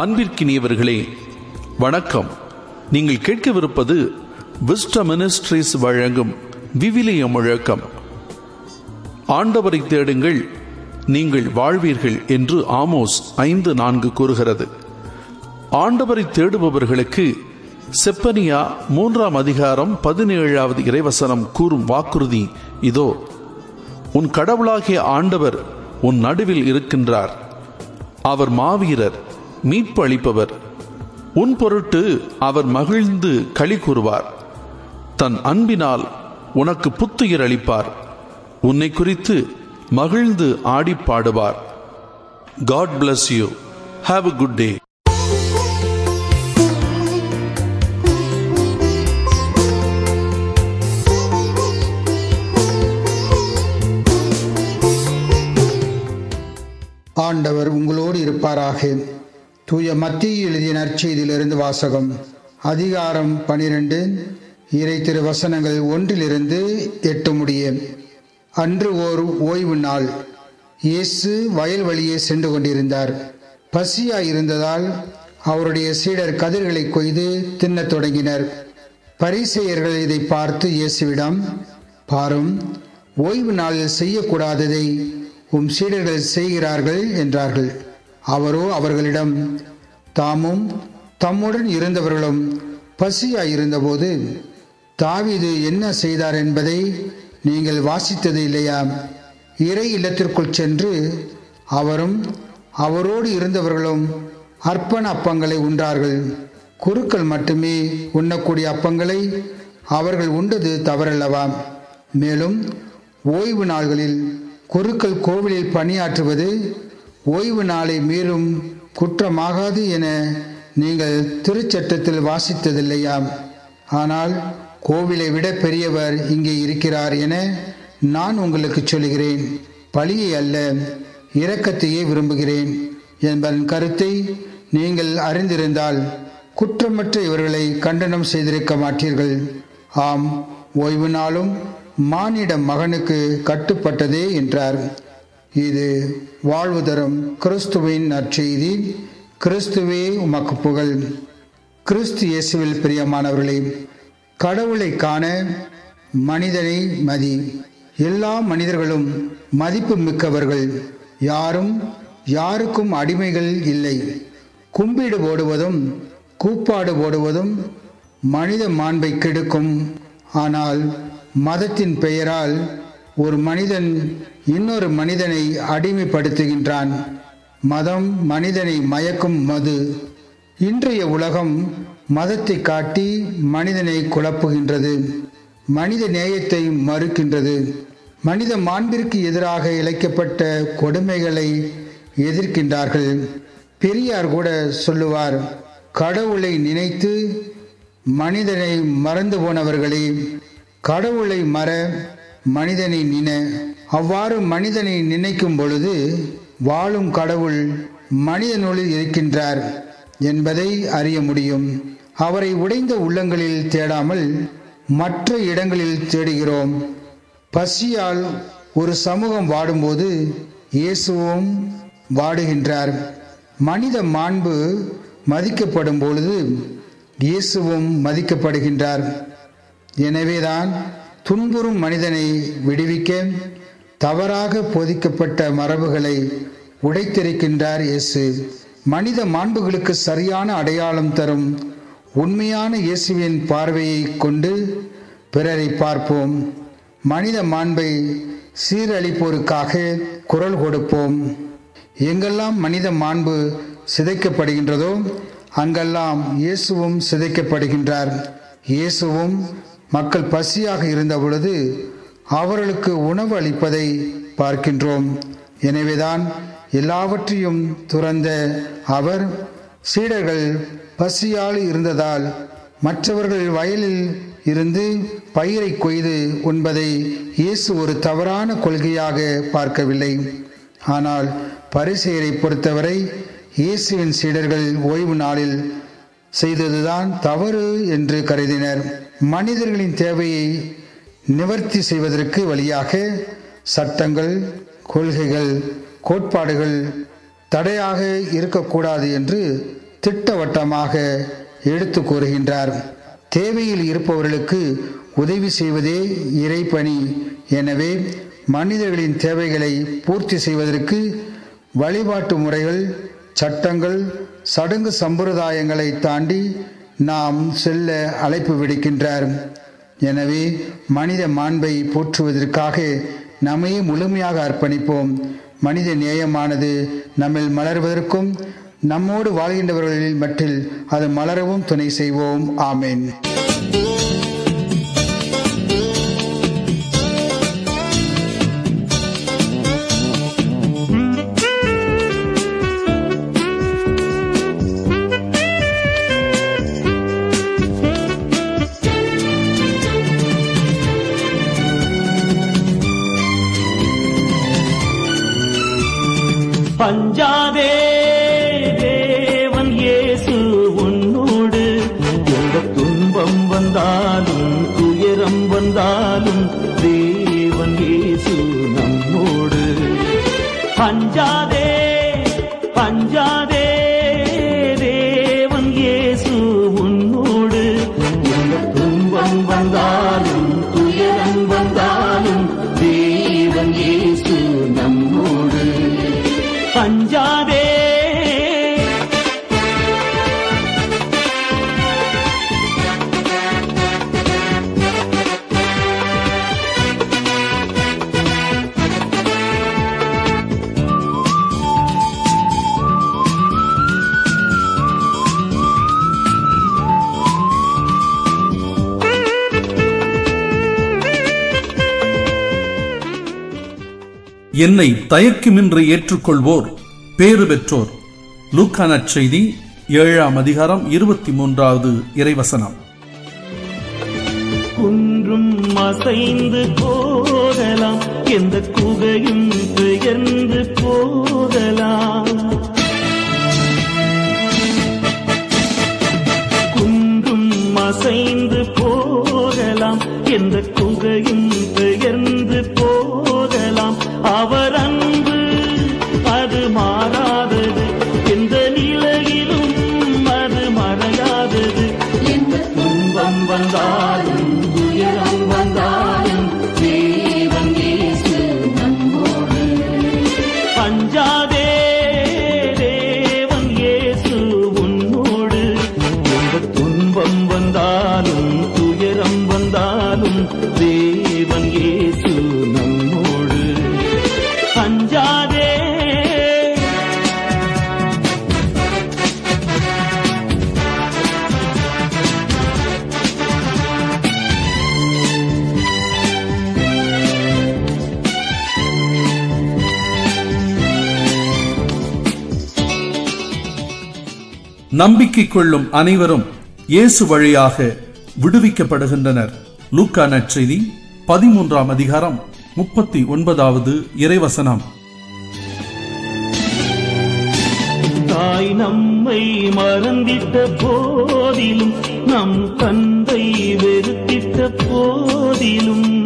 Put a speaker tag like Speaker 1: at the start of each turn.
Speaker 1: அன்பிற்கினியவர்களே வணக்கம் நீங்கள் கேட்கவிருப்பது விஸ்ட மினிஸ்ட்ரிஸ் வழங்கும் விவிலிய முழக்கம் ஆண்டவரை தேடுங்கள் நீங்கள் வாழ்வீர்கள் என்று ஆமோஸ் ஐந்து நான்கு கூறுகிறது ஆண்டவரை தேடுபவர்களுக்கு செப்பனியா மூன்றாம் அதிகாரம் பதினேழாவது இறைவசனம் கூறும் வாக்குறுதி இதோ உன் கடவுளாகிய ஆண்டவர் உன் நடுவில் இருக்கின்றார் அவர் மாவீரர் மீட்பு அளிப்பவர் உன் பொருட்டு அவர் மகிழ்ந்து களி கூறுவார் தன் அன்பினால் உனக்கு புத்துயிர் அளிப்பார் உன்னை குறித்து மகிழ்ந்து ஆடி பாடுவார் God bless you have a good day
Speaker 2: ஆண்டவர் உங்களோடு இருப்பாராக தூய மத்திய எழுதிய நற்செய்தியிலிருந்து வாசகம் அதிகாரம் பனிரெண்டு இறை திரு வசனங்கள் ஒன்றிலிருந்து எட்டு முடிய அன்று ஓர் ஓய்வு நாள் இயேசு வயல் வழியே சென்று கொண்டிருந்தார் பசியாய் இருந்ததால் அவருடைய சீடர் கதிர்களை கொய்து தின்னத் தொடங்கினர் பரிசெயர்கள் இதை பார்த்து இயேசுவிடம் பாரும் ஓய்வு நாளில் செய்யக்கூடாததை உம் சீடர்கள் செய்கிறார்கள் என்றார்கள் அவரோ அவர்களிடம் தாமும் தம்முடன் இருந்தவர்களும் பசியாயிருந்தபோது தாவிது என்ன செய்தார் என்பதை நீங்கள் வாசித்தது இல்லையா இறை இல்லத்திற்குள் சென்று அவரும் அவரோடு இருந்தவர்களும் அர்ப்பண அப்பங்களை உண்டார்கள் குருக்கள் மட்டுமே உண்ணக்கூடிய அப்பங்களை அவர்கள் உண்டது தவறல்லவா மேலும் ஓய்வு நாள்களில் குருக்கள் கோவிலில் பணியாற்றுவது ஓய்வு நாளை மீறும் குற்றமாகாது என நீங்கள் திருச்சட்டத்தில் வாசித்ததில்லையா ஆனால் கோவிலை விட பெரியவர் இங்கே இருக்கிறார் என நான் உங்களுக்கு சொல்கிறேன் பழியை அல்ல இரக்கத்தையே விரும்புகிறேன் என்பதன் கருத்தை நீங்கள் அறிந்திருந்தால் குற்றமற்ற இவர்களை கண்டனம் செய்திருக்க மாட்டீர்கள் ஆம் ஓய்வு நாளும் மானிட மகனுக்கு கட்டுப்பட்டதே என்றார் இது வாழ்வு தரும் கிறிஸ்துவின் நற்செய்தி கிறிஸ்துவே உமக்கு புகழ் கிறிஸ்து இயேசுவில் பிரியமானவர்களே கடவுளை காண மனிதனை மதி எல்லா மனிதர்களும் மதிப்பு மிக்கவர்கள் யாரும் யாருக்கும் அடிமைகள் இல்லை கும்பிடு போடுவதும் கூப்பாடு போடுவதும் மனித மாண்பை கெடுக்கும் ஆனால் மதத்தின் பெயரால் ஒரு மனிதன் இன்னொரு மனிதனை அடிமைப்படுத்துகின்றான் மதம் மனிதனை மயக்கும் மது இன்றைய உலகம் மதத்தை காட்டி மனிதனை குழப்புகின்றது மனித நேயத்தை மறுக்கின்றது மனித மாண்பிற்கு எதிராக இழைக்கப்பட்ட கொடுமைகளை எதிர்க்கின்றார்கள் பெரியார் கூட சொல்லுவார் கடவுளை நினைத்து மனிதனை மறந்து போனவர்களே கடவுளை மற மனிதனை நின அவ்வாறு மனிதனை நினைக்கும் பொழுது வாழும் கடவுள் மனிதனுள்ளில் இருக்கின்றார் என்பதை அறிய முடியும் அவரை உடைந்த உள்ளங்களில் தேடாமல் மற்ற இடங்களில் தேடுகிறோம் பசியால் ஒரு சமூகம் வாடும்போது இயேசுவும் வாடுகின்றார் மனித மாண்பு மதிக்கப்படும் பொழுது இயேசுவும் மதிக்கப்படுகின்றார் எனவேதான் துன்புறும் மனிதனை விடுவிக்க தவறாக போதிக்கப்பட்ட மரபுகளை உடைத்திருக்கின்றார் இயேசு மனித மாண்புகளுக்கு சரியான அடையாளம் தரும் உண்மையான இயேசுவின் பார்வையை கொண்டு பிறரை பார்ப்போம் மனித மாண்பை சீரழிப்போருக்காக குரல் கொடுப்போம் எங்கெல்லாம் மனித மாண்பு சிதைக்கப்படுகின்றதோ அங்கெல்லாம் இயேசுவும் சிதைக்கப்படுகின்றார் இயேசுவும் மக்கள் பசியாக இருந்த பொழுது அவர்களுக்கு உணவு அளிப்பதை பார்க்கின்றோம் எனவேதான் எல்லாவற்றையும் துறந்த அவர் சீடர்கள் பசியால் இருந்ததால் மற்றவர்கள் வயலில் இருந்து பயிரை கொய்து உண்பதை இயேசு ஒரு தவறான கொள்கையாக பார்க்கவில்லை ஆனால் பரிசெயரை பொறுத்தவரை இயேசுவின் சீடர்கள் ஓய்வு நாளில் செய்ததுதான் தவறு என்று கருதினர் மனிதர்களின் தேவையை நிவர்த்தி செய்வதற்கு வழியாக சட்டங்கள் கொள்கைகள் கோட்பாடுகள் தடையாக இருக்கக்கூடாது என்று திட்டவட்டமாக எடுத்து கூறுகின்றார் தேவையில் இருப்பவர்களுக்கு உதவி செய்வதே இறைப்பணி எனவே மனிதர்களின் தேவைகளை பூர்த்தி செய்வதற்கு வழிபாட்டு முறைகள் சட்டங்கள் சடங்கு சம்பிரதாயங்களை தாண்டி நாம் செல்ல அழைப்பு விடுக்கின்றார் எனவே மனித மாண்பை போற்றுவதற்காக நம்மையே முழுமையாக அர்ப்பணிப்போம் மனித நேயமானது நம்மில் மலர்வதற்கும் நம்மோடு வாழ்கின்றவர்களில் மட்டில் அது மலரவும் துணை செய்வோம் ஆமேன்
Speaker 3: பஞ்சாதே தேவன் இயேசு உன்னோடு எந்த துன்பம் வந்தாலும் துயரம் வந்தாலும் தேவன் இயேசு நம்மோடு பஞ்சாதே பஞ்சாதே தேவன் இயேசு உன்னோடு எந்த துன்பம் வந்தாலும் துயரம் வந்தாலும் தேவன் இயேசு நம்மோடு பஞ்சாதே
Speaker 1: என்னை தயக்கமின்றி ஏற்றுக்கொள்வோர் பேறு பெற்றோர் லூக்கா நற்செய்தி ஏழாம் அதிகாரம் இருபத்தி மூன்றாவது இறைவசனம்
Speaker 3: குன்றும் அசைந்து போகலாம் எந்த குகையும் பெயர்ந்து போகலாம் குன்றும் அசைந்து போகலாம் எந்த குகையும் பெயர்ந்து போகலாம் அவர் அன்பு அது மாறாதது எந்த நிலையிலும் அது மறையாதது எந்த துன்பம் வந்தாலும் துயரம் வந்தாலும் தேவன் இயேசு நம்மோடு பஞ்சாதே தேவன் இயேசு உன்னோடு எந்த துன்பம் வந்தாலும் துயரம் வந்தாலும் தேவன் இயேசு நம்மோடு பஞ்சாதே
Speaker 1: நம்பிக்கை கொள்ளும் அனைவரும் இயேசு வழியாக விடுவிக்கப்படுகின்றனர் லூக்கா நற்செய்தி பதிமூன்றாம் அதிகாரம் முப்பத்தி ஒன்பதாவது இறைவசனம்
Speaker 3: தாய் நம்மை மறந்திட்ட போதிலும் நம் தந்தை வெறுத்திட்ட போதிலும்